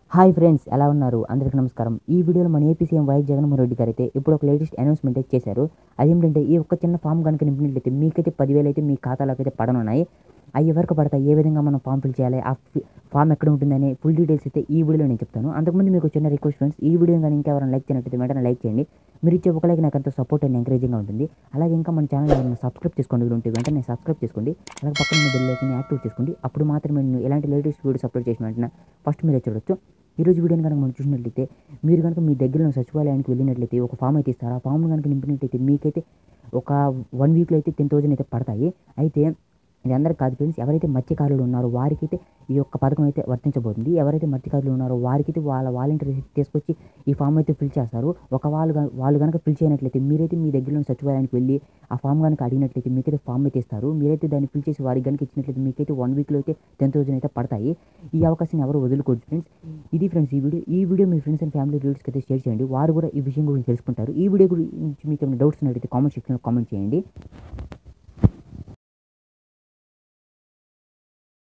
hi friends ఎలా ఉన్నారు అందరికీ నమస్కారం ఈ వీడియోలో మన AP CM YS Jaganmohan Reddy garu అయితే ఇప్పుడు ఒక లేటెస్ట్ అనౌన్స్మెంట్ అయితే చేశారు అదేంటంటే ఈ ఒక్క చిన్న ఫామ్ కనుక నింపినట్లయితే మీకైతే పదివేలు అయితే మీ ఖాతాలోకి అయితే పడనున్నాయి అవి ఎవరికి పడతాయి ఏ విధంగా మనం ఫామ్ ఫిల్ చేయాలి ఆ ఫామ్ ఎక్కడ ఉంటుందని ఫుల్ డీటెయిల్స్ అయితే ఈ వీడియోలో నేను చెప్తాను అంతకుముందు మీకు చిన్న రిక్వెస్ట్ ఫ్రెండ్స్ ఈ వీడియో కానీ ఇంకెవరైనా లైక్ చేయనట్లయితే వెంటనే లైక్ చేయండి మీరు ఇచ్చే ఒక లైక్ నాకు ఎంతో సపోర్ట్ అండ్ ఎంకరేజింగ్గా ఉంటుంది అలాగే ఇంకా మన ఛానల్ ఏమైనా సబ్స్క్రైబ్ చేసుకోండి ఉంటే వెంటనే సబ్స్క్రైబ్ చేసుకోండి అలాగే పక్కన ఉన్న బెల్ ఐకన్ యాక్టివ్ చేసుకోండి అప్పుడు మాత్రమే నేను ఎలాంటి లేటెస్ట్ వీడియోస్ అప్లోడ్ చేసిన వెంటనే ఫస్ట్ మీరు చూడొచ్చు ఈ రోజు వీడియోని కనుక మనం చూసినట్లయితే మీరు కనుక మీ దగ్గర ఉన్న సచివాలయానికి వెళ్ళినట్లయితే ఒక ఫామ్ అయితే ఇస్తారు ఆ ఫామ్ కనుక నింపినట్లయితే మీకైతే ఒక వన్ వీక్లో అయితే టెన్ థౌసండ్ అయితే పడతాయి అయితే ఇది అందరికి కాదు ఫ్రెండ్స్ ఎవరైతే మత్స్యకారులు ఉన్నారో వారికైతే ఈ యొక్క పథకం అయితే వర్తించబోతుంది ఎవరైతే మత్స్యకారులు ఉన్నారో వారికైతే వాళ్ళ వాలంటీర్ తీసుకొచ్చి ఈ ఫామ్ అయితే ఫిల్ చేస్తారు ఒక వాళ్ళు గన- వాళ్ళు కనుక ఫిల్ చేయనట్లయితే మీరైతే మీ దగ్గర ఉన్న సచివాలయానికి వెళ్ళి ఆ ఫామ్ కనుక అడిగినట్లయితే మీకైతే ఫామ్ అయితే ఇస్తారు మీరైతే దాన్ని ఫిల్ చేసి వారికి కనుక ఇచ్చినట్లయితే మీకైతే వన్ వీక్లో అయితే టెన్ థౌసండ్ అయితే పడతాయి ఈ అవకాశాన్ని ఎవరు వదులుకోవచ్చు ఫ్రెండ్స్ ఇది ఫ్రెండ్స్ ఈ వీడియో ఈ వీడియో మీ ఫ్రెండ్స్ అండ్ ఫ్యామిలీ రిలేటివ్స్కి అయితే షేర్ చేయండి వారు కూడా ఈ విషయం గురించి తెలుసుకుంటారు ఈ వీడియో గురించి మీకు ఏమైనా డౌట్స్ ఉన్నట్లయితే కామెంట్ సెక్షన్లో కామెంట్ చేయండి